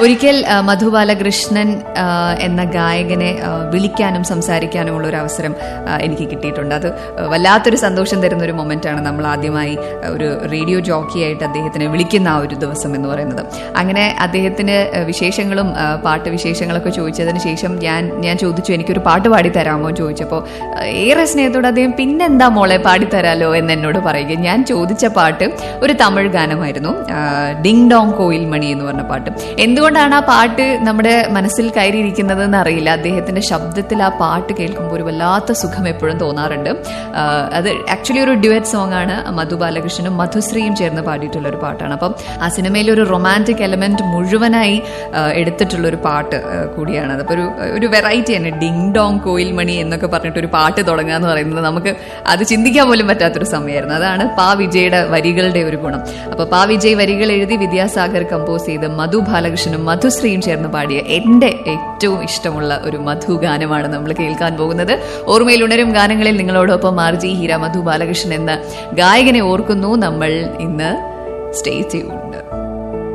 ഒരിക്കൽ ആ, മധു ബാലകൃഷ്ണൻ ആ, എന്ന ഗായകനെ ആ, വിളിക്കാനും സംസാരിക്കാനുമുള്ള ഒരു അവസരം ആ, എനിക്ക് കിട്ടിയിട്ടുണ്ട് അത് വല്ലാത്തൊരു സന്തോഷം തരുന്ന ഒരു മൊമെന്റ് ആണ് നമ്മൾ ആദ്യമായി ഒരു റേഡിയോ ജോക്കി ആയിട്ട് അദ്ദേഹത്തിനെ വിളിക്കുന്ന ആ ഒരു ദിവസം എന്ന് പറയുന്നത് അങ്ങനെ അദ്ദേഹത്തിന് വിശേഷങ്ങളും ആ, പാട്ട് വിശേഷങ്ങളൊക്കെ ചോദിച്ചതിന് ശേഷം ഞാൻ ഞാൻ ചോദിച്ചു എനിക്കൊരു പാട്ട് പാടി തരാമോ എന്ന് ചോദിച്ചപ്പോൾ ആ, ഏറെ സ്നേഹത്തോടെ അദ്ദേഹം പിന്നെന്താ മോളെ പാടിത്തരാലോ എന്ന് എന്നോട് പറയുക ഞാൻ ചോദിച്ച പാട്ട് ഒരു തമിഴ് ഗാനമായിരുന്നു ആ, ഡിങ് ഡോങ് കോയിൽ മണി എന്ന് പറഞ്ഞ പാട്ട് എന്തുകൊണ്ടാണ് ആ പാട്ട് നമ്മുടെ മനസ്സിൽ കയറിയിരിക്കുന്നത് എന്ന് അറിയില്ല അദ്ദേഹത്തിന്റെ ശബ്ദത്തിൽ ആ പാട്ട് കേൾക്കുമ്പോൾ ഒരു വല്ലാത്ത സുഖം എപ്പോഴും തോന്നാറുണ്ട് ആ, അത് ആക്ച്വലി ഒരു ഡ്യുവറ്റ് സോങ് ആണ് മധു ബാലകൃഷ്ണനും മധുശ്രീയും ചേർന്ന് പാടിയിട്ടുള്ള ഒരു പാട്ടാണ് അപ്പം ആ സിനിമയിൽ ഒരു റൊമാൻറ്റിക് എലമെന്റ് മുഴുവനായി ആ, എടുത്തിട്ടുള്ള ഒരു പാട്ട് ആ, കൂടിയാണ് അതപ്പോൾ ഒരു ഒരു വെറൈറ്റി ആണ് ഡിങ് ഡോങ് കോയിൽ മണി എന്നൊക്കെ പറഞ്ഞിട്ട് ഒരു പാട്ട് തുടങ്ങുക എന്ന് പറയുന്നത് നമുക്ക് അത് ചിന്തിക്കാൻ പോലും പറ്റാത്തൊരു സമയമായിരുന്നു അതാണ് പാ വിജയുടെ വരികളുടെ ഒരു ഗുണം അപ്പൊ പാ വിജയ് വരികൾ എഴുതി വിദ്യാസാഗർ കമ്പോസ് ചെയ്ത് മധു ബാലകൃഷ്ണനും മധുശ്രീയും ചേർന്ന് പാടിയ എന്റെ ഏറ്റവും ഇഷ്ടമുള്ള ഒരു മധു ഗാനമാണ് നമ്മൾ കേൾക്കാൻ പോകുന്നത് ഓർമ്മയിൽ ഉണരും ഗാനങ്ങളിൽ നിങ്ങളോടൊപ്പം ആർ ജി ഹീര മധു ബാലകൃഷ്ണൻ എന്ന ഗായകനെ ഓർക്കുന്നു നമ്മൾ ഇന്ന് സ്റ്റേ ട്യൂൺ